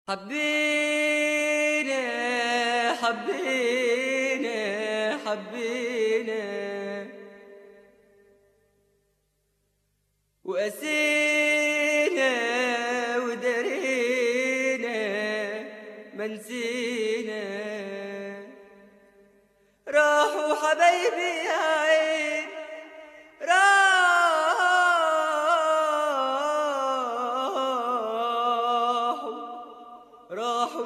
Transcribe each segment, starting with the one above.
حبينا حبينا حبينا وقسينا ودرينا ما نسينا راحوا حبايبي يا عين راحوا راحوا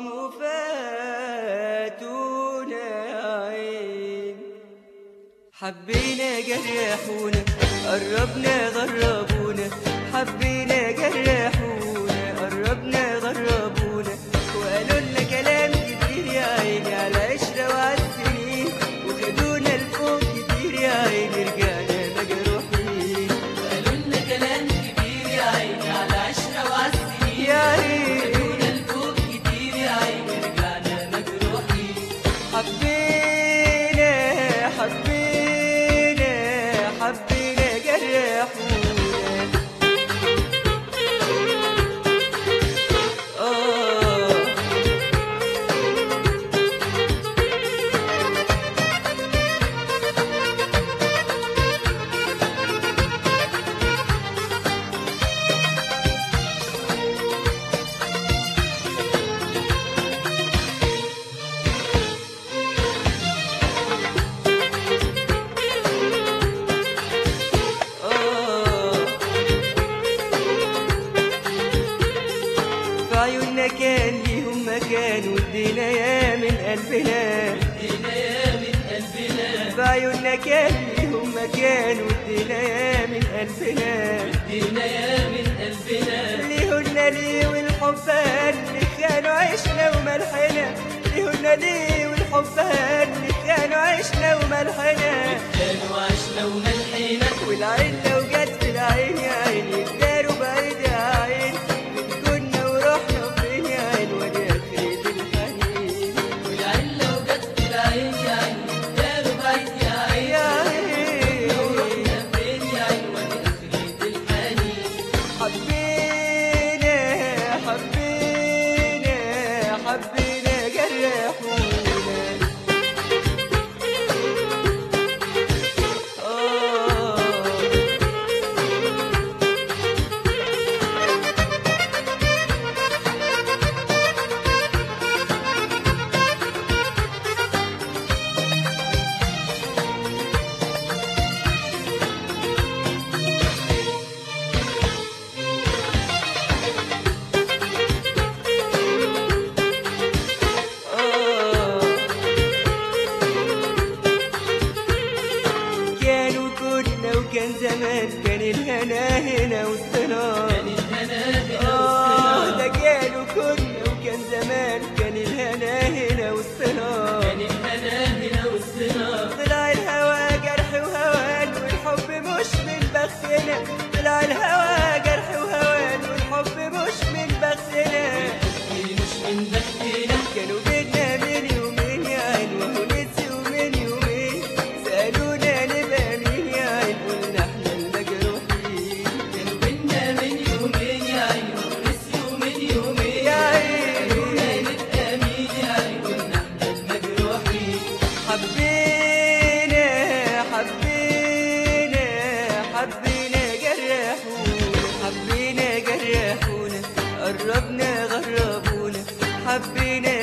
وفاتونا عين حبينا جرحونا قربنا غربونا حبينا جرحونا قربنا غربونا وقالوا لنا كلام كتير يا عيني على عشرة وعلى السنين وخدونا لفوق كتير يا عيني رجعنا مجروحين قالوا لنا كلام كبير يا عيني على عشرة وعالسنين يا عيني خدونا لفوق كتير يا عيني رجعنا مجروحين حبينا حبينا حبينا جرحونا آه آه في عيوننا كان ليهم مكان وادينا يا من قلبنا ادينا يا من قلبنا في عيوننا كان ليهم مكان وادينا يا من قلبنا ادينا يا من قلبنا ليهن ليه والحبان اللي كانوا عشنا وملحنا ليهن ليه والحبان اللي كانوا عشنا وملحنا كانوا عشنا وملحنا والعين لو جت في العين يا عيني داروا بعيد يا عين من كنا ورحنا فين يا عين ودي اخرة الحنين والعين لو جت في العين يا عيني داروا بعيد يا عيني يا عين ورحنا فين يا عيني ودي آخرة الحنين حبينا حبينا حبينا جرحونا آه آه كانوا كنا وكان زمان كان الهنا هنا وسطنا كان الهنا هنا آه وسطنا ده كانوا كنا وكان زمان كان الهنا هنا وسطنا كان الهنا هنا وسطنا طلع الهوى جرح وهوان والحب مش من بختنا طلع الهوى جرح وهوان والحب مش من بختنا مش من بختنا كانوا بينا من يومين يا عين وهو نسيوا من يومين سألونا نبقى مين يا عين قلنا احنا المجروحين كانوا بينا من يومين يا عيني ونسيوا من يومين يا عين قلنا نبقى مين يا عيني كنا احنا المجروحين حبينا حبينا حبينا جرحونا حبينا جرحونا قربنا غربونا حبينا